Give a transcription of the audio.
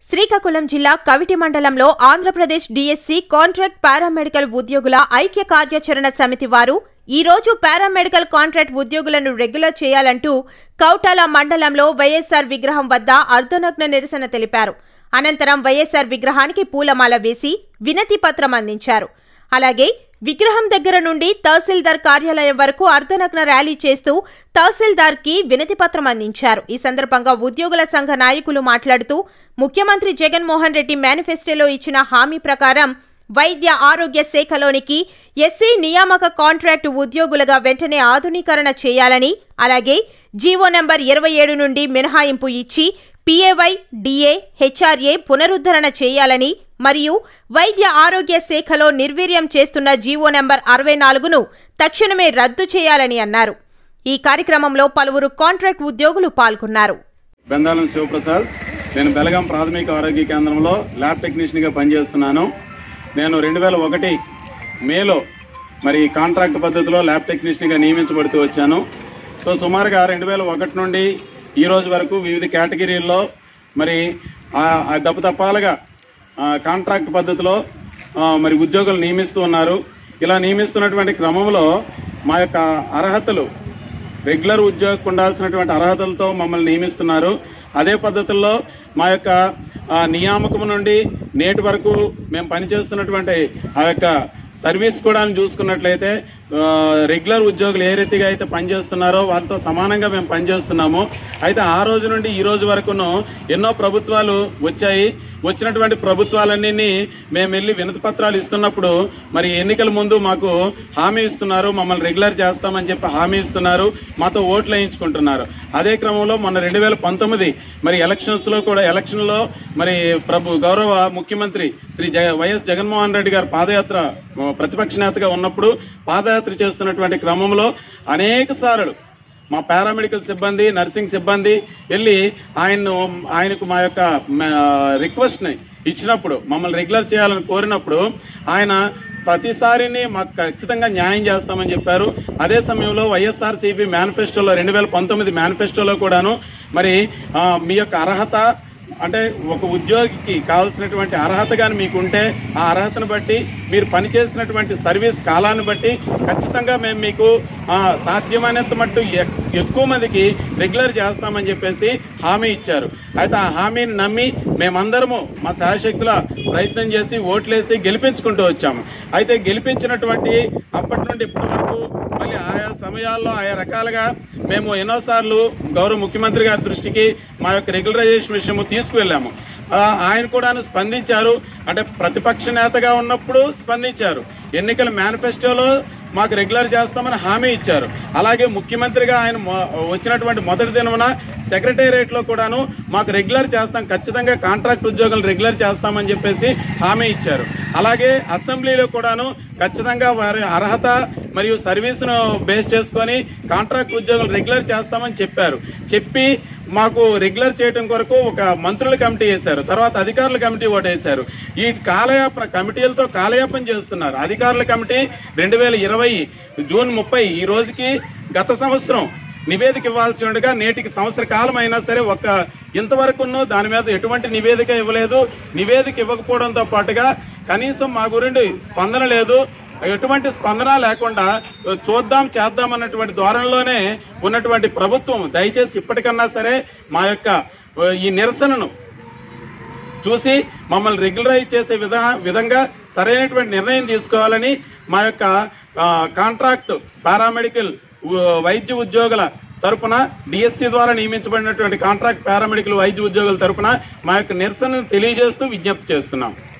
శ్రీకాకుళం జిల్లా కవిటి మండలంలో Andhra Pradesh DSC contract paramedical ఉద్యోగుల ఐక్య కార్యాచరణ సమితి వారు ఈ రోజు పారామెడికల్ కాంట్రాక్ట్ ఉద్యోగులను రెగ్యులర్ చేయాలంటూ కౌటాల మండలంలో వైఎస్సార్ విగ్రహం వద్ద అర్ధనగ్న నిరసన తెలిపారు అనంతరం వైఎస్సార్ విగ్రహానికి పూలమాల వేసి వినతి పత్రం అందించారు అలాగే విగ్రహం దగ్గర నుండి తహసీల్దార్ కార్యాలయం వరకు అర్ధనగ్న ర్యాలీ చేస్తూ తహసీల్దార్ కి వినతి పత్రం అందించారు ఈ సందర్భంగా ఉద్యోగుల సంఘ నాయకులు మాట్లాడుతూ ముఖ్యమంత్రి జగన్మోహన్ రెడ్డి మేనిఫెస్టోలో ఇచ్చిన హామీ ప్రకారం వైద్య ఆరోగ్య శాఖలోనికి ఎస్సీ నియామక కాంట్రాక్టు ఉద్యోగులుగా వెంటనే ఆధునీకరణ చేయాలని అలాగే జీవో నంబర్ ఇరవై ఏడు నుండి మినహాయింపు ఇచ్చి పీఏవై డిఏ హెచ్ఆర్ఏ పునరుద్ధరణ చేయాలని మరియు వైద్య ఆరోగ్య శాఖలో నిర్వీర్యం చేస్తున్న జీవో నంబర్ అరవై నాలుగును తక్షణమే రద్దు చేయాలని అన్నారు ఈ కార్యక్రమంలో పలువురు కాంట్రాక్ట్ ఉద్యోగులు పాల్గొన్నారు బెందాలం శివప్రసాద్ నేను బెలగాం ప్రాథమిక ఆరోగ్య కేంద్రంలో ల్యాబ్ టెక్నీషియన్గా పనిచేస్తున్నాను నేను రెండు వేల ఒకటి మేలో మరి కాంట్రాక్ట్ పద్ధతిలో ల్యాబ్ టెక్నీషియన్గా నియమించబడుతూ వచ్చాను సో సుమారుగా రెండు వేల ఒకటి నుండి ఈ రోజు వరకు వివిధ కేటగిరీల్లో మరి ఆ- ఆ దప్పతప్పాలుగా ఆ, కాంట్రాక్ట్ పద్ధతిలో ఆ, మరి ఉద్యోగులు నియమిస్తూ ఉన్నారు ఇలా నియమిస్తున్నటువంటి క్రమంలో మా యొక్క అర్హతలు రెగ్యులర్ ఉద్యోగకు ఉండాల్సినటువంటి అర్హతలతో మమ్మల్ని నియమిస్తున్నారు అదే పద్ధతుల్లో మా యొక్క ఆ, నియామకం నుండి నేటి వరకు మేము పనిచేస్తున్నటువంటి ఆ యొక్క సర్వీస్ కూడా చూసుకున్నట్లయితే ఆ, రెగ్యులర్ ఉద్యోగులు ఏ రీతిగా అయితే పనిచేస్తున్నారో వారితో సమానంగా మేము పనిచేస్తున్నాము అయితే ఆ రోజు నుండి ఈ రోజు వరకును ఎన్నో ప్రభుత్వాలు వచ్చాయి వచ్చినటువంటి ప్రభుత్వాలన్నీ మేము వెళ్ళి వినతి పత్రాలు ఇస్తున్నప్పుడు మరి ఎన్నికల ముందు మాకు హామీ ఇస్తున్నారు మమ్మల్ని రెగ్యులర్ చేస్తామని చెప్పి హామీ ఇస్తున్నారు మాతో ఓట్లు వేయించుకుంటున్నారు అదే క్రమంలో మొన్న రెండు వేల పంతొమ్మిది మరి ఎలక్షన్స్లో కూడా ఎలక్షన్లో మరి ప్రభు గౌరవ ముఖ్యమంత్రి శ్రీ జగ వైఎస్ జగన్మోహన్ రెడ్డి గారు పాదయాత్ర ఆ, ప్రతిపక్ష నేతగా ఉన్నప్పుడు పాదయాత్ర చేస్తున్నటువంటి క్రమంలో అనేక సార్లు మా పారామెడికల్ సిబ్బంది నర్సింగ్ సిబ్బంది వెళ్ళి ఆయన్ను ఆయనకు మా యొక్క రిక్వెస్ట్ని ఇచ్చినప్పుడు మమ్మల్ని రెగ్యులర్ చేయాలని కోరినప్పుడు ఆయన ప్రతిసారిని మాకు ఖచ్చితంగా న్యాయం చేస్తామని చెప్పారు అదే సమయంలో వైఎస్ఆర్సీపీ మేనిఫెస్టోలో రెండు వేల పంతొమ్మిది మేనిఫెస్టోలో కూడాను మరి ఆ, మీ యొక్క అర్హత అంటే ఒక ఉద్యోగికి కావాల్సినటువంటి అర్హత కానీ మీకు ఉంటే ఆ అర్హతను బట్టి మీరు పనిచేసినటువంటి సర్వీస్ కాలాన్ని బట్టి ఖచ్చితంగా మేము మీకు ఆ, సాధ్యమైనంత మట్టు ఎక్- ఎక్కువ మందికి రెగ్యులర్ చేస్తామని చెప్పేసి హామీ ఇచ్చారు అయితే ఆ హామీని నమ్మి మేమందరము మా శాయశక్తుల ప్రయత్నం చేసి ఓట్లేసి గెలిపించుకుంటూ వచ్చాము అయితే గెలిపించినటువంటి అప్పటి నుండి ఇప్పటి వరకు మళ్ళీ ఆయా సమయాల్లో ఆయా రకాలుగా మేము ఎన్నోసార్లు గౌరవ ముఖ్యమంత్రి గారి దృష్టికి మా యొక్క రెగ్యులరైజేషన్ విషయము తీసుకువెళ్ళాము ఆ, ఆయన కూడా స్పందించారు అంటే ప్రతిపక్ష నేతగా ఉన్నప్పుడు స్పందించారు ఎన్నికల మేనిఫెస్టోలో మాకు రెగ్యులర్ చేస్తామని హామీ ఇచ్చారు అలాగే ముఖ్యమంత్రిగా ఆయన మొ- వచ్చినటువంటి మొదటి దినమున సెక్రటేరియట్లో కూడాను మాకు రెగ్యులర్ చేస్తాం ఖచ్చితంగా కాంట్రాక్ట్ ఉద్యోగులు రెగ్యులర్ చేస్తామని చెప్పేసి హామీ ఇచ్చారు అలాగే అసెంబ్లీలో కూడాను ఖచ్చితంగా వారి అర్హత మరియు సర్వీసును బేస్ చేసుకొని కాంట్రాక్ట్ ఉద్యోగులు రెగ్యులర్ చేస్తామని చెప్పారు చెప్పి మాకు రెగ్యులర్ చేయడం కొరకు ఒక మంత్రుల కమిటీ వేశారు తర్వాత అధికారుల కమిటీ ఒకటి వేశారు ఈ కాలయాపన కమిటీలతో కాలయాపన చేస్తున్నారు అధికారుల కమిటీ రెండు వేల ఇరవై జూన్ ముప్పై ఈ రోజుకి గత సంవత్సరం నివేదిక ఇవ్వాల్సి ఉండగా నేటికి సంవత్సర కాలం అయినా సరే ఒక ఇంతవరకును దాని మీద ఎటువంటి నివేదిక ఇవ్వలేదు నివేదిక ఇవ్వకపోవడంతో పాటుగా కనీసం మా గురించి స్పందన లేదు ఎటువంటి స్పందన లేకుండా చూద్దాం చేద్దాం అన్నటువంటి ధోరణిలోనే ఉన్నటువంటి ప్రభుత్వం దయచేసి ఇప్పటికన్నా సరే మా యొక్క ఈ నిరసనను చూసి మమ్మల్ని రెగ్యులరైజ్ చేసే విధా విధంగా సరైనటువంటి నిర్ణయం తీసుకోవాలని మా యొక్క ఆ, కాంట్రాక్ట్ పారామెడికల్ ఉ- వైద్య ఉద్యోగుల తరపున డిఎస్సి ద్వారా నియమించబడినటువంటి కాంట్రాక్ట్ పారామెడికల్ వైద్య ఉద్యోగుల తరపున మా యొక్క నిరసనను తెలియజేస్తూ విజ్ఞప్తి చేస్తున్నాం